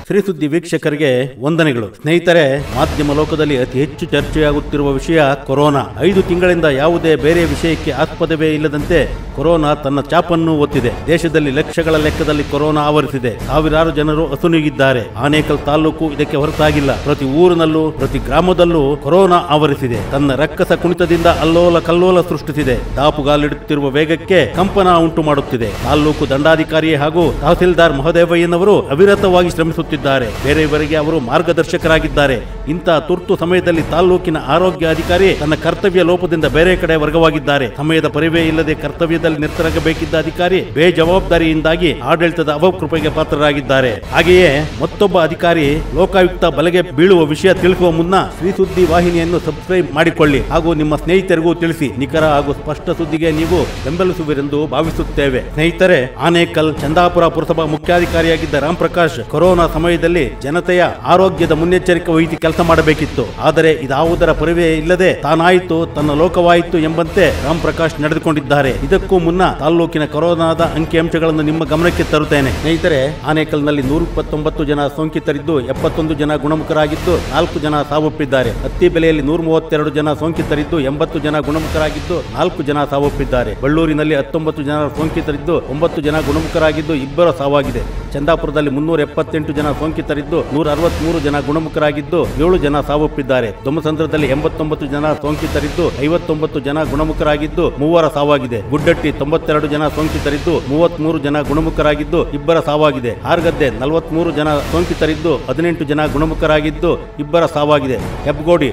ಶ್ರೀ ಸುದ್ದಿ ವೀಕ್ಷಕರಿಗೆ ವಂದನೆಗಳು ಸ್ನೇಹಿತರೆ ಮಾಧ್ಯಮ ಲೋಕದಲ್ಲಿ ಅತಿ ಹೆಚ್ಚು ಚರ್ಚೆಯಾಗುತ್ತಿರುವ ವಿಷಯ ಕೊರೋನಾ ಐದು ತಿಂಗಳಿಂದ ಯಾವುದೇ ಬೇರೆ ವಿಷಯಕ್ಕೆ ಆಸ್ಪದವೇ ಇಲ್ಲದಂತೆ ಕೊರೋನಾ ತನ್ನ ಚಾಪನ್ನು ಒತ್ತಿದೆ ದೇಶದಲ್ಲಿ ಲಕ್ಷಗಳ ಲೆಕ್ಕದಲ್ಲಿ ಕೊರೋನಾ ಆವರಿಸಿದೆ ಸಾವಿರಾರು ಜನರು ಅಸುನೀಗಿದ್ದಾರೆ ಆನೇಕಲ್ ತಾಲೂಕು ಇದಕ್ಕೆ ಹೊರತಾಗಿಲ್ಲ ಪ್ರತಿ ಊರಿನಲ್ಲೂ ಪ್ರತಿ ಗ್ರಾಮದಲ್ಲೂ ಕೊರೋನಾ ಆವರಿಸಿದೆ ತನ್ನ ರಕ್ಕಸ ಕುಣಿತದಿಂದ ಅಲ್ಲೋಲ ಕಲ್ಲೋಲ ಸೃಷ್ಟಿಸಿದೆ ದಾಪುಗಾಲಿಡುತ್ತಿರುವ ವೇಗಕ್ಕೆ ಕಂಪನ ಉಂಟು ಮಾಡುತ್ತಿದೆ ತಾಲೂಕು ದಂಡಾಧಿಕಾರಿ ಹಾಗೂ ತಹಸೀಲ್ದಾರ್ ಮಹದೇವಯ್ಯನವರು ಅವಿರತವಾಗಿ ಶ್ರಮಿಸುತ್ತಿದ್ದಾರೆ ಬೇರೆಯವರಿಗೆ ಅವರು ಮಾರ್ಗದರ್ಶಕರಾಗಿದ್ದಾರೆ ಇಂತಹ ತುರ್ತು ಸಮಯದಲ್ಲಿ ತಾಲೂಕಿನ ಆರೋಗ್ಯ ಅಧಿಕಾರಿ ತನ್ನ ಕರ್ತವ್ಯ ಲೋಪದಿಂದ ಬೇರೆ ಕಡೆ ವರ್ಗವಾಗಿದ್ದಾರೆ ಸಮಯದ ಪರಿವೇ ಇಲ್ಲದೆ ಕರ್ತವ್ಯದಲ್ಲಿ ನಿರತರಾಗಬೇಕಿದ್ದ ಅಧಿಕಾರಿ ಬೇಜವಾಬ್ದಾರಿಯಿಂದಾಗಿ ಆಡಳಿತದ ಅವಕೃಪೆಗೆ ಪಾತ್ರರಾಗಿದ್ದಾರೆ ಹಾಗೆಯೇ ಮತ್ತೊಬ್ಬ ಅಧಿಕಾರಿ ಲೋಕಾಯುಕ್ತ ಬಲೆಗೆ ಬೀಳುವ ವಿಷಯ ತಿಳಿಸುವ ಮುನ್ನ ಶ್ರೀ ಸುದ್ದಿ ವಾಹಿನಿಯನ್ನು ಸಬ್ಸ್ಕ್ರೈಬ್ ಮಾಡಿಕೊಳ್ಳಿ ಹಾಗೂ ನಿಮ್ಮ ಸ್ನೇಹಿತರಿಗೂ ತಿಳಿಸಿ ನಿಖರ ಹಾಗೂ ಸ್ಪಷ್ಟ ಸುದ್ದಿಗೆ ನೀವು ಬೆಂಬಲಿಸುವಿರೆಂದು ಭಾವಿಸುತ್ತೇವೆ ಸ್ನೇಹಿತರೆ ಆನೇಕಲ್ ಚಂದಾಪುರ ಪುರಸಭಾ ಮುಖ್ಯಾಧಿಕಾರಿಯಾಗಿದ್ದ ರಾಮ್ ಪ್ರಕಾಶ್ ಕೊರೋನಾ ಸಮಯದಲ್ಲಿ ಜನತೆಯ ಆರೋಗ್ಯದ ಮುನ್ನೆಚ್ಚರಿಕೆ ವಹಿಸಿ ಕೆಲಸ ಮಾಡಬೇಕಿತ್ತು ಆದರೆ ಇದಾವುದರ ಪರಿವೇ ಇಲ್ಲದೆ ತಾನಾಯಿತು ತನ್ನ ಲೋಕವಾಯಿತು ಎಂಬಂತೆ ರಾಮ್ ಪ್ರಕಾಶ್ ನಡೆದುಕೊಂಡಿದ್ದಾರೆ ಇದಕ್ಕೂ ಮುನ್ನ ತಾಲ್ಲೂಕಿನ ಕೊರೋನಾದ ಅಂಕಿಅಂಶಗಳನ್ನು ನಿಮ್ಮ ಗಮನಕ್ಕೆ ತರುತ್ತೇನೆ ಸ್ನೇಹಿತರೆ ಆನೇಕಲ್ನಲ್ಲಿ ನೂರ ಇಪ್ಪತ್ತೊಂಬತ್ತು ಜನ ಸೋಂಕಿತರಿದ್ದು ಎಪ್ಪತ್ತೊಂದು ಜನ ಗುಣಮುಖರಾಗಿದ್ದು ನಾಲ್ಕು ಜನ ಸಾವೊಪ್ಪಿದ್ದಾರೆ ಹತ್ತಿ ಬೆಲೆಯಲ್ಲಿ ನೂರ ಮೂವತ್ತೆರಡು ಜನ ಸೋಂಕಿತರಿದ್ದು ಎಂಬತ್ತು ಜನ ಗುಣಮುಖರಾಗಿದ್ದು ನಾಲ್ಕು ಜನ ಸಾವೊಪ್ಪಿದ್ದಾರೆ ಬಳ್ಳೂರಿನಲ್ಲಿ ಹತ್ತೊಂಬತ್ತು ಜನ ಸೋಂಕಿತರಿದ್ದು ಒಂಬತ್ತು ಜನ ಗುಣಮುಖರಾಗಿದ್ದು ಇಬ್ಬರು ಸಾವಾಗಿದೆ ಚಂದಾಪುರದಲ್ಲಿ ಮುನ್ನೂರ ಎಪ್ಪತ್ತೆಂಟು ಜನ ಸೋಂಕಿತರಿದ್ದು ನೂರ ಅರವತ್ಮೂರು ಜನ ಗುಣಮುಖರಾಗಿದ್ದು ಏಳು ಜನ ಸಾವೊಪ್ಪಿದ್ದಾರೆ ದೊಮ್ಮಸಂದ್ರದಲ್ಲಿ ಎಂಬತ್ತೊಂಬತ್ತು ಜನ ಸೋಂಕಿತರಿದ್ದು ಐವತ್ತೊಂಬತ್ತು ಜನ ಗುಣಮುಖರಾಗಿದ್ದು ಮೂವರ ಸಾವಾಗಿದೆ ಗುಡ್ಡಟ್ಟಿ ತೊಂಬತ್ತೆರಡು ಜನ ಸೋಂಕಿತರಿದ್ದು ಮೂವತ್ಮೂರು ಜನ ಗುಣಮುಖರಾಗಿದ್ದು ಇಬ್ಬರ ಸಾವಾಗಿದೆ ಹಾರ್ಗದ್ದೆ ನಲವತ್ಮೂರು ಜನ ಸೋಂಕಿತರಿದ್ದು ಹದಿನೆಂಟು ಜನ ಗುಣಮುಖರಾಗಿದ್ದು ಇಬ್ಬರ ಸಾವಾಗಿದೆ ಹೆಬ್ಗೋಡಿ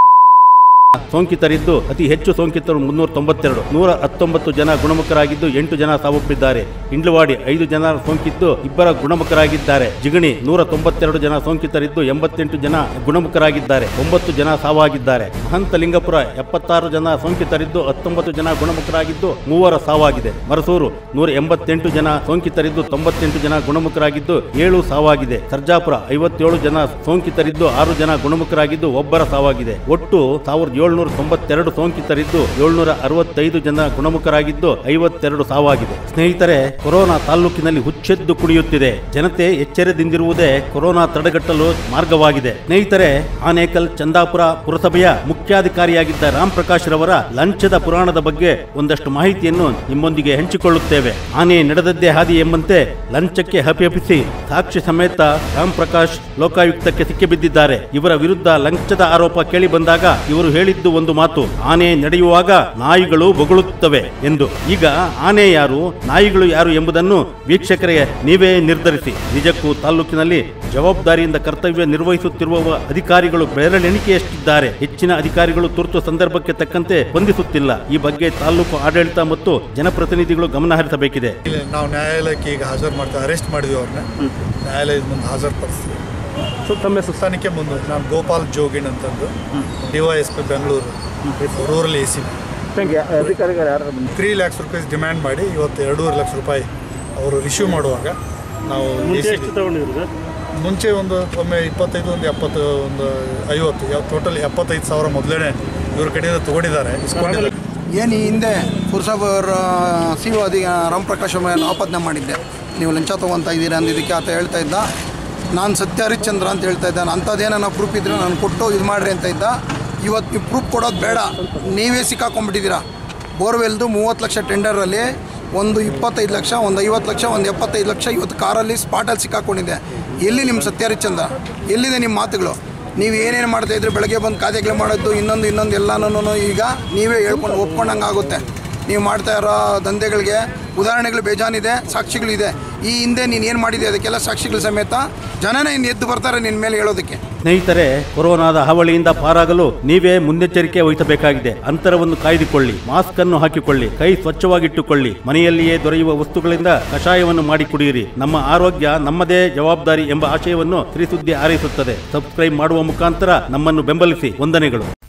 ಸೋಂಕಿತರಿದ್ದು ಅತಿ ಹೆಚ್ಚು ಸೋಂಕಿತರು ಮುನ್ನೂರ ತೊಂಬತ್ತೆರಡು ನೂರ ಹತ್ತೊಂಬತ್ತು ಜನ ಗುಣಮುಖರಾಗಿದ್ದು ಎಂಟು ಜನ ಸಾವೊಪ್ಪಿದ್ದಾರೆ ಇಂಡ್ಲವಾಡಿ ಐದು ಜನ ಸೋಂಕಿದ್ದು ಇಬ್ಬರ ಗುಣಮುಖರಾಗಿದ್ದಾರೆ ಜಿಗಣಿ ನೂರ ತೊಂಬತ್ತೆರಡು ಜನ ಸೋಂಕಿತರಿದ್ದು ಎಂಬತ್ತೆಂಟು ಜನ ಗುಣಮುಖರಾಗಿದ್ದಾರೆ ಒಂಬತ್ತು ಜನ ಸಾವಾಗಿದ್ದಾರೆ ಮಹಂತಲಿಂಗಪುರ ಎಪ್ಪತ್ತಾರು ಜನ ಸೋಂಕಿತರಿದ್ದು ಹತ್ತೊಂಬತ್ತು ಜನ ಗುಣಮುಖರಾಗಿದ್ದು ಮೂವರ ಸಾವಾಗಿದೆ ಮರಸೂರು ನೂರ ಎಂಬತ್ತೆಂಟು ಜನ ಸೋಂಕಿತರಿದ್ದು ತೊಂಬತ್ತೆಂಟು ಜನ ಗುಣಮುಖರಾಗಿದ್ದು ಏಳು ಸಾವಾಗಿದೆ ಸರ್ಜಾಪುರ ಐವತ್ತೇಳು ಜನ ಸೋಂಕಿತರಿದ್ದು ಆರು ಜನ ಗುಣಮುಖರಾಗಿದ್ದು ಒಬ್ಬರ ಸಾವಾಗಿದೆ ಒಟ್ಟು ಸಾವಿರದ ಏಳ್ನೂರ ತೊಂಬತ್ತೆರಡು ಸೋಂಕಿತರಿದ್ದು ಏಳ್ನೂರ ಅರವತ್ತೈದು ಜನ ಗುಣಮುಖರಾಗಿದ್ದು ಐವತ್ತೆರಡು ಸಾವಾಗಿದೆ ಸ್ನೇಹಿತರೆ ಕೊರೋನಾ ತಾಲೂಕಿನಲ್ಲಿ ಹುಚ್ಚೆದ್ದು ಕುಡಿಯುತ್ತಿದೆ ಜನತೆ ಎಚ್ಚರದಿಂದಿರುವುದೇ ಕೊರೋನಾ ತಡೆಗಟ್ಟಲು ಮಾರ್ಗವಾಗಿದೆ ಸ್ನೇಹಿತರೆ ಆನೇಕಲ್ ಚಂದಾಪುರ ಪುರಸಭೆಯ ಮುಖ್ಯಾಧಿಕಾರಿಯಾಗಿದ್ದ ರಾಮ್ ಪ್ರಕಾಶ್ ರವರ ಲಂಚದ ಪುರಾಣದ ಬಗ್ಗೆ ಒಂದಷ್ಟು ಮಾಹಿತಿಯನ್ನು ನಿಮ್ಮೊಂದಿಗೆ ಹಂಚಿಕೊಳ್ಳುತ್ತೇವೆ ಆನೆ ನಡೆದದ್ದೇ ಹಾದಿ ಎಂಬಂತೆ ಲಂಚಕ್ಕೆ ಹಪಿಹಪಿಸಿ ಸಾಕ್ಷಿ ಸಮೇತ ರಾಮ್ ಪ್ರಕಾಶ್ ಲೋಕಾಯುಕ್ತಕ್ಕೆ ಸಿಕ್ಕಿಬಿದ್ದಿದ್ದಾರೆ ಇವರ ವಿರುದ್ಧ ಲಂಚದ ಆರೋಪ ಕೇಳಿ ಬಂದಾಗ ಇವರು ಹೇಳಿದ್ದು ಒಂದು ಮಾತು ಆನೆ ನಡೆಯುವಾಗ ನಾಯಿಗಳು ಬೊಗಳುತ್ತವೆ ಎಂದು ಈಗ ಆನೆ ಯಾರು ನಾಯಿಗಳು ಯಾರು ಎಂಬುದನ್ನು ವೀಕ್ಷಕರಿಗೆ ನೀವೇ ನಿರ್ಧರಿಸಿ ನಿಜಕ್ಕೂ ತಾಲೂಕಿನಲ್ಲಿ ಜವಾಬ್ದಾರಿಯಿಂದ ಕರ್ತವ್ಯ ನಿರ್ವಹಿಸುತ್ತಿರುವ ಅಧಿಕಾರಿಗಳು ಬೆರಳೆಣಿಕೆಯಷ್ಟಿದ್ದಾರೆ ಹೆಚ್ಚಿನ ಅಧಿಕಾರಿಗಳು ತುರ್ತು ಸಂದರ್ಭಕ್ಕೆ ತಕ್ಕಂತೆ ಸ್ಪಂದಿಸುತ್ತಿಲ್ಲ ಈ ಬಗ್ಗೆ ತಾಲೂಕು ಆಡಳಿತ ಮತ್ತು ಜನಪ್ರತಿನಿಧಿಗಳು ಗಮನ ಹರಿಸಬೇಕಿದೆ ಇಲ್ಲಿ ನಾವು ನ್ಯಾಯಾಲಯಕ್ಕೆ ಈಗ ಹಾಜರು ಮಾಡ್ತಾ ಅರೆಸ್ಟ್ ಮಾಡಿದ್ವಿ ಅವ್ರನ್ನ ನ್ಯಾಯಾಲಯದ ಮುಂದೆ ಹಾಜರುಪಡಿಸ್ತೀವಿ ತಮ್ಮ ಹೆಸರು ತನಿಖೆ ಮುಂದೆ ನಾನು ಗೋಪಾಲ್ ಜೋಗಿನ್ ಅಂತಂದು D Y S P Bengaluru rural A C thank ಅಧಿಕಾರಿಗಳು ಯಾರು ತ್ರೀ ಲ್ಯಾಕ್ಸ್ ರುಪೀಸ್ ಡಿಮ್ಯಾಂಡ್ ಮಾಡಿ ಇವತ್ತು ಎರಡೂವರೆ ಲಕ್ಷ ರೂಪಾಯಿ ಅವರು ರಿಶ್ಯೂ ಮಾಡುವಾಗ ನಾವು ಮುಂಚೆ ACB ಎಷ್ಟು ತಗೊಂಡಿದ್ರು ಸರ್ ಮುಂಚೆ ಒಂದು ಒಮ್ಮೆ ಇಪ್ಪತ್ತೈದು ಒಂದು ಎಪ್ಪತ್ತು ಒಂದು ಐವತ್ತು ಟೋಟಲ್ ಎಪ್ಪತ್ತೈದು ಸಾವಿರ ಮೊದಲೇ ಇವ್ರ ಕಡೆಯಿಂದ ತಗೊಂಡಿದ್ದಾರೆ ಇಸ್ಕೊಂಡಿದ್ದಾರೆ ಏನು ಈ ಹಿಂದೆ ಪುರಸಭೆಯವರ ಸಿ ಒ ಅಧಿ ರಾಮಪ್ರಕಾಶ್ ಮೇಲೆ ಆಪಾದನೆ ಮಾಡಿದ್ದೆ ನೀವು ಲಂಚ ತೊಗೊತಾ ಇದ್ದೀರಾ ಅಂದಿದ್ದಕ್ಕೆ ಆತ ಹೇಳ್ತಾ ಇದ್ದ ನಾನು ಸತ್ಯ ಹರಿಶ್ಚಂದ್ರ ಅಂತ ಹೇಳ್ತಾ ಇದ್ದ ಅಂಥದ್ದೇನೋ ಪ್ರೂಫ್ ಇದ್ರೆ ನಾನು ಕೊಟ್ಟು ಇದು ಮಾಡಿರಿ ಅಂತ ಇದ್ದ ಇವತ್ತು ನೀವು ಪ್ರೂಫ್ ಕೊಡೋದು ಬೇಡ ನೀವೇ ಸಿಕ್ಕಾಕೊಂಡ್ಬಿಟ್ಟಿದ್ದೀರಾ ಬೋರ್ವೆಲ್ದು ಮೂವತ್ತು ಲಕ್ಷ ಟೆಂಡರಲ್ಲಿ ಒಂದು ಇಪ್ಪತ್ತೈದು ಲಕ್ಷ ಒಂದು ಐವತ್ತು ಲಕ್ಷ ಒಂದು ಎಪ್ಪತ್ತೈದು ಲಕ್ಷ ಇವತ್ತು ಕಾರಲ್ಲಿ ಸ್ಪಾಟಲ್ಲಿ ಸಿಕ್ಕಾಕೊಂಡಿದೆ ಎಲ್ಲಿ ನಿಮ್ಮ ಸತ್ಯ ಹರಿಶ್ಚಂದ್ರ ಎಲ್ಲಿದೆ ನಿಮ್ಮ ಮಾತುಗಳು ನೀವು ಏನೇನು ಮಾಡ್ತಾ ಇದ್ರೆ ಬೆಳಗ್ಗೆ ಬಂದು ಖಾತೆಗಳು ಮಾಡೋದು ಇನ್ನೊಂದು ಇನ್ನೊಂದು ಎಲ್ಲನೂ ಈಗ ನೀವೇ ಹೇಳ್ಕೊಂಡು ಒಪ್ಕೊಂಡಂಗೆ ಆಗುತ್ತೆ ನೀವು ಮಾಡ್ತಾ ಇರೋ ದಂಧೆಗಳಿಗೆ ಉದಾಹರಣೆಗಳು ಬೇಜಾನಿದೆ ಸಾಕ್ಷಿಗಳಿದೆ ಈ ಹಿಂದೆ ನೀನು ಏನು ಮಾಡಿದೆ ಅದಕ್ಕೆಲ್ಲ ಸಾಕ್ಷಿಗಳ ಸಮೇತ ಜನನೇ ಇನ್ನು ಎದ್ದು ಬರ್ತಾರೆ ನಿನ್ನ ಮೇಲೆ ಹೇಳೋದಕ್ಕೆ ಸ್ನೇಹಿತರೆ ಕೊರೋನಾದ ಹಾವಳಿಯಿಂದ ಪಾರಾಗಲು ನೀವೇ ಮುನ್ನೆಚ್ಚರಿಕೆ ವಹಿಸಬೇಕಾಗಿದೆ ಅಂತರವನ್ನು ಕಾಯ್ದುಕೊಳ್ಳಿ ಮಾಸ್ಕ್ ಅನ್ನು ಹಾಕಿಕೊಳ್ಳಿ ಕೈ ಸ್ವಚ್ಛವಾಗಿಟ್ಟುಕೊಳ್ಳಿ ಮನೆಯಲ್ಲಿಯೇ ದೊರೆಯುವ ವಸ್ತುಗಳಿಂದ ಕಷಾಯವನ್ನು ಮಾಡಿ ಕುಡಿಯಿರಿ ನಮ್ಮ ಆರೋಗ್ಯ ನಮ್ಮದೇ ಜವಾಬ್ದಾರಿ ಎಂಬ ಆಶಯವನ್ನು ಶ್ರೀ ಸುದ್ದಿ ಹಾರೈಸುತ್ತದೆ ಸಬ್ಸ್ಕ್ರೈಬ್ ಮಾಡುವ ಮುಖಾಂತರ ನಮ್ಮನ್ನು ಬೆಂಬಲಿಸಿ ವಂದನೆಗಳು